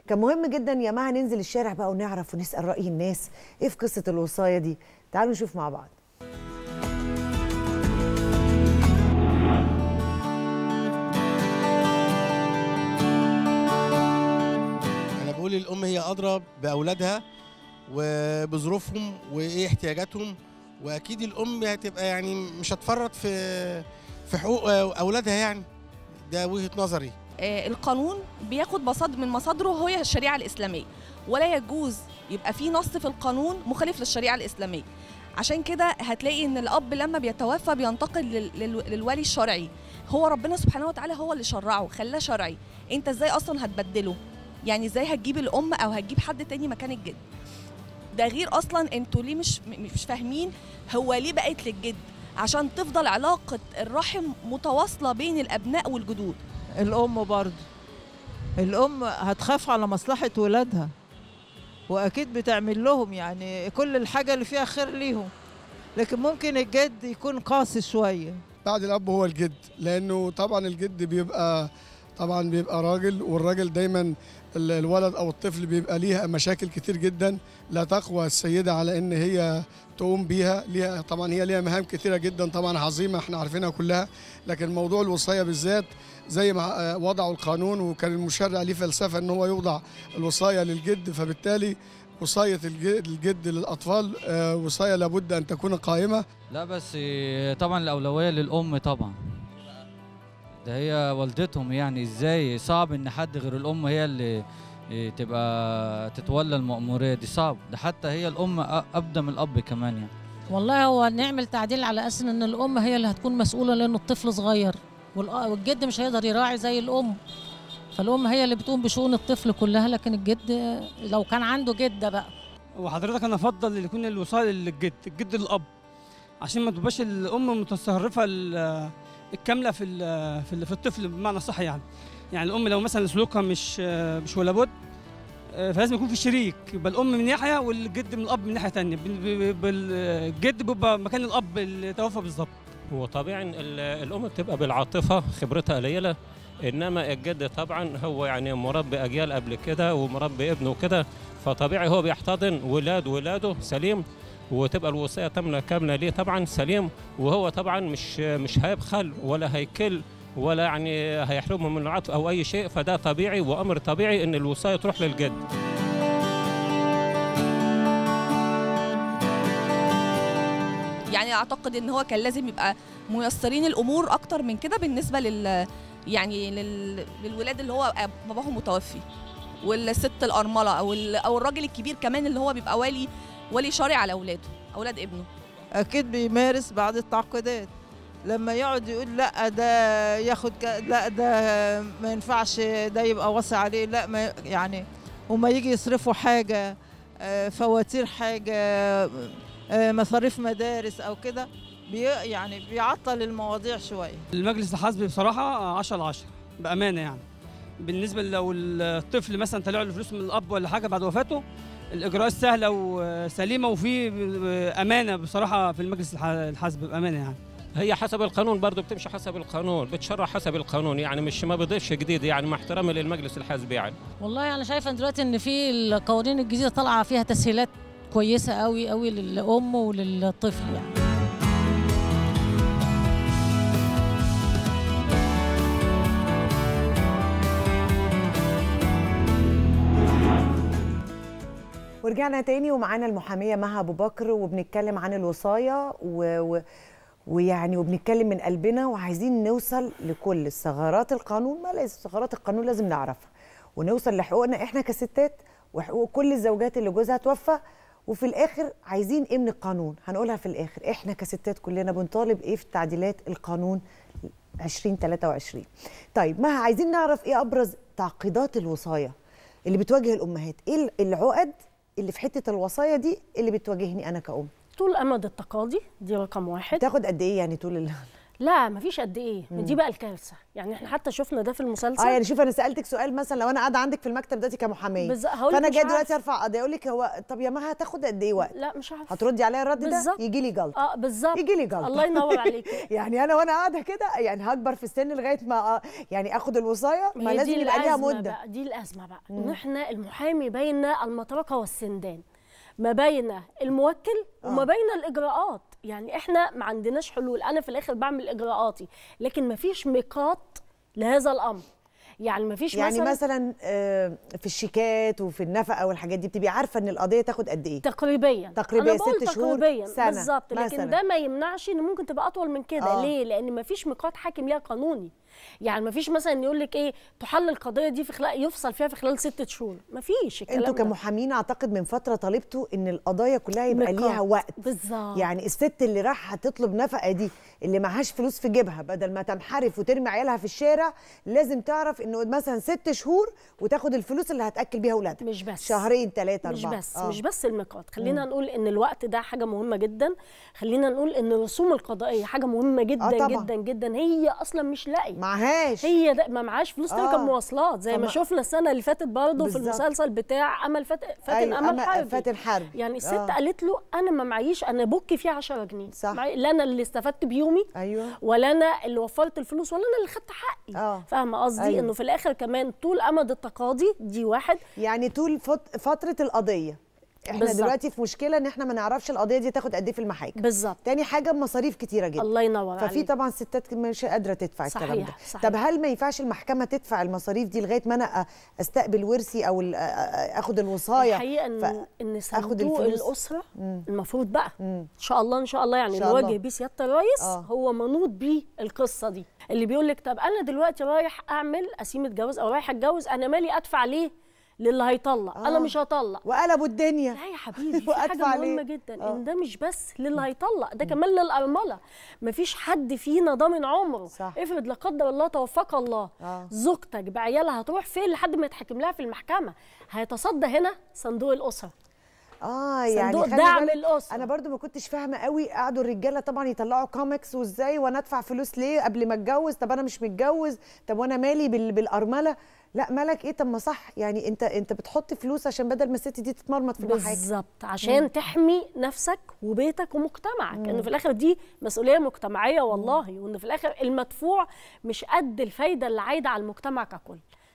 كان مهم جدا يا جماعه ننزل الشارع بقى ونعرف ونسال راي الناس ايه في قصه الوصايه دي تعالوا نشوف مع بعض انا بقول الام هي ادرى باولادها وبظروفهم وايه احتياجاتهم واكيد الام هتبقى يعني مش هتفرط في في حقوق اولادها يعني ده وجهه نظري آه، القانون بياخد مصادر من مصادره هي الشريعه الاسلاميه ولا يجوز يبقى في نص في القانون مخالف للشريعه الاسلاميه عشان كده هتلاقي ان الاب لما بيتوفى بينتقل لل- لل- للولي الشرعي هو ربنا سبحانه وتعالى هو اللي شرعه خلاه شرعي انت ازاي اصلا هتبدله يعني ازاي هتجيب الام او هتجيب حد تاني مكان الجد ده غير اصلا انتوا ليه مش مش فاهمين هو ليه بقت للجد عشان تفضل علاقه الرحم متواصله بين الابناء والجدود الأم برضه الأم هتخاف على مصلحة ولادها وأكيد بتعمل لهم يعني كل الحاجة اللي فيها خير ليهم لكن ممكن الجد يكون قاسي شوية بعد الاب هو الجد لانه طبعا الجد بيبقى طبعا بيبقى راجل والراجل دايما ال- الولد او الطفل بيبقى ليها مشاكل كتير جدا لا تقوى السيده على ان هي تقوم بيها ليها طبعا هي ليها مهام كتيره جدا طبعا عظيمه احنا عارفينها كلها لكن موضوع الوصايه بالذات زي ما آه، وضعوا القانون وكان المشرع ليه فلسفه ان هو يوضع الوصايه للجد فبالتالي وصايه الج- الجد للاطفال آه، وصايه لابد ان تكون قائمه لا بس طبعا الأولوية للأم طبعا ده هي والدتهم يعني ازاي صعب ان حد غير الأم هي اللي تبقى تتولى المأمورية دي صعب ده حتى هي الأم أ- أبدى من الأب كمان يعني والله هو نعمل تعديل على اساس ان الام هي اللي هتكون مسؤوله لانه الطفل صغير والأ- والجد مش هيقدر يراعي زي الام فالام هي اللي بتقوم بشؤون الطفل كلها لكن الجد لو كان عنده جده بقى وحضرتك انا افضل ان يكون الوصايه للجد الجد للاب عشان ما تبقاش الام متصرفه ال- الكامله في ال- في ال- في الطفل بمعنى صح يعني يعني الام لو مثلا سلوكها مش مش ولا بد آه، فلازم يكون في شريك يبقى الام من ناحيه والجد من الاب من ناحيه ثانيه الجد بيبقى مكان الاب اللي توفى بالظبط هو طبيعي ال- الام بتبقى بالعاطفه خبرتها قليله انما الجد طبعا هو يعني مربي اجيال قبل كده ومربي ابنه كده فطبيعي هو بيحتضن ولاد ولاده سليم وتبقى الوصيه تامه كامله ليه طبعا سليم وهو طبعا مش مش هيبخل ولا هيكل ولا يعني هيحرمهم من العطف او اي شيء فده طبيعي وامر طبيعي ان الوصايه تروح للجد يعني اعتقد ان هو كان لازم يبقى ميسرين الامور اكتر من كده بالنسبه لل يعني لل... للولاد اللي هو باباهم متوفي والست الارمله او ال... او الراجل الكبير كمان اللي هو بيبقى والي ولي شرعي على اولاده اولاد ابنه أكيد بيمارس بعض التعقيدات لما يقعد يقول لا ده ياخد ك... لا ده ما ينفعش ده يبقى وصي عليه لا ما يعني وما يجي يصرفوا حاجة آه، فواتير حاجة آه، مصاريف مدارس أو كده بي يعني بيعطل المواضيع شوية المجلس الحزبي بصراحه 10 على 10 بامانه يعني بالنسبه لو الطفل مثلا طلع له فلوس من الاب ولا حاجه بعد وفاته الاجراءات سهله وسليمه وفي امانه بصراحه في المجلس الح- الحزبي بامانه يعني هي حسب القانون برضه بتمشي حسب القانون بتشرع حسب القانون يعني مش ما بيضيفش جديد يعني مع احترامي للمجلس الحزبي يعني والله انا شايفه دلوقتي ان في القوانين الجديده طالعه فيها تسهيلات كويسه قوي قوي للام وللطفل يعني ورجعنا تاني ومعانا المحاميه مها ابو بكر وبنتكلم عن الوصايه و... و... ويعني وبنتكلم من قلبنا وعايزين نوصل لكل ثغرات القانون ما لازم ثغرات القانون لازم نعرفها ونوصل لحقوقنا احنا كستات وحقوق كل الزوجات اللي جوزها توفى وفي الاخر عايزين ايه من القانون هنقولها في الاخر احنا كستات كلنا بنطالب ايه في تعديلات القانون 2023 طيب ما عايزين نعرف ايه ابرز تعقيدات الوصايه اللي بتواجه الامهات ايه العقد اللي في حته الوصايه دي اللي بتواجهني انا كأم طول امد التقاضي دي رقم واحد تاخد قد ايه يعني طول ال... لا مفيش قد ايه مم. دي بقى الكارثه يعني احنا حتى شفنا ده في المسلسل اه يعني شوف انا سالتك سؤال مثلا لو انا قاعده عندك في المكتب دلوقتي كمحاميه بالظبط، هقولك فانا مش جايه عارفة. دلوقتي ارفع قضيه اقول لك هو طب يا مها هتاخد قد ايه وقت لا مش عارفه هتردي عليا الرد ده بالظبط. يجي لي جلطه اه بالظبط يجي لي جلطه الله ينور عليك يعني انا وانا قاعده كده يعني هكبر في السن لغايه ما يعني اخد الوصايه ما هي لازم دي يبقى ليها الأزمة مده بقى دي الازمه بقى مم. ان احنا المحامي بين المطرقه والسندان ما بين الموكل وما آه. بين الاجراءات يعني احنا ما عندناش حلول انا في الاخر بعمل اجراءاتي لكن ما فيش ميقات لهذا الامر يعني ما فيش يعني مثلا, مثلا آه، في الشيكات وفي النفقه والحاجات دي بتبقي عارفه ان القضيه تاخد قد ايه تقريبا تقريبا أنا بقول ست شهور تقريبا سنه بالظبط لكن مثلاً. ده ما يمنعش ان ممكن تبقى اطول من كده آه. آه. ليه لان ما فيش ميقات حاكم ليها قانوني يعني ما فيش مثلا يقول لك ايه تحل القضيه دي في خلال يفصل فيها في خلال ست شهور ما فيش الكلام انتوا ده. كمحامين اعتقد من فتره طالبتوا ان القضايا كلها يبقى ميقات. ليها وقت بالظبط يعني الست اللي راح هتطلب نفقه دي اللي معهاش فلوس في جيبها بدل ما تنحرف وترمي عيالها في الشارع لازم تعرف انه مثلا ست شهور وتاخد الفلوس اللي هتاكل بيها اولادها مش بس شهرين ثلاثه مش اربعه بس مش بس الميقات خلينا نقول ان الوقت ده حاجه مهمه جدا خلينا نقول ان الرسوم القضائيه حاجه مهمه جدا طبعاً. جدا جدا هي اصلا مش لاقي معهاش هي ده ما معاش فلوس تركب آه. مواصلات زي ما فما- شفنا السنه اللي فاتت برضه في بالظبط. المسلسل بتاع امل فات... فاتن أيوة، امل أما- حربي فاتن حرب يعني الست آه. قالت له انا ما معيش انا بوكي فيه 10 جنيه صح. معي- لا انا اللي استفدت بيومي ايوه ولا انا اللي وفرت الفلوس ولا انا اللي خدت حقي اه فاهمه قصدي أيوة. انه في الاخر كمان طول امد التقاضي دي واحد يعني طول فت- فتره القضيه احنا بالظبط. دلوقتي في مشكله ان احنا ما نعرفش القضيه دي تاخد قد ايه في المحاكم بالظبط تاني حاجه مصاريف كتيره جدا الله ينور ففي عليك طبعا ستات مش قادره تدفع الكلام ده صحيح صحيح طب هل ما ينفعش المحكمه تدفع المصاريف دي لغايه ما انا أ- استقبل ورثي او ال- أ- أ- اخد الوصايه الحقيقه ان ف- ان آخد صندوق الفلوس. الاسره مم. المفروض بقى مم. ان شاء الله ان شاء الله يعني إن شاء الله. نواجه بيه سياده الرئيس آه. هو منوط بيه القصه دي اللي بيقول لك طب انا دلوقتي رايح اعمل قسيم اتجوز او رايح اتجوز انا مالي ادفع ليه للي هيطلق آه. انا مش هطلق وقلبوا الدنيا لا يا حبيبي في وأدفع حاجه ليه؟ مهمه جدا آه. ان ده مش بس للي هيطلق ده كمان للارمله مفيش حد فينا ضامن عمره صح. افرض لا قدر الله توفاك الله آه. زوجتك بعيالها هتروح فين لحد ما يتحكم لها في المحكمه هيتصدى هنا صندوق الاسره اه يعني صندوق خلي دعم بالك الاسره انا برضو ما كنتش فاهمه قوي قعدوا الرجاله طبعا يطلعوا كوميكس وازاي وانا ادفع فلوس ليه قبل ما اتجوز طب انا مش متجوز طب وانا مالي بال- بالارمله لا مالك ايه طب ما صح يعني انت انت بتحط فلوس عشان بدل ما الست دي تتمرمط في المحاكم بالظبط عشان تحمي نفسك وبيتك ومجتمعك انه في الاخر دي مسؤوليه مجتمعيه والله وانه في الاخر المدفوع مش قد الفايده اللي عايده على المجتمع ككل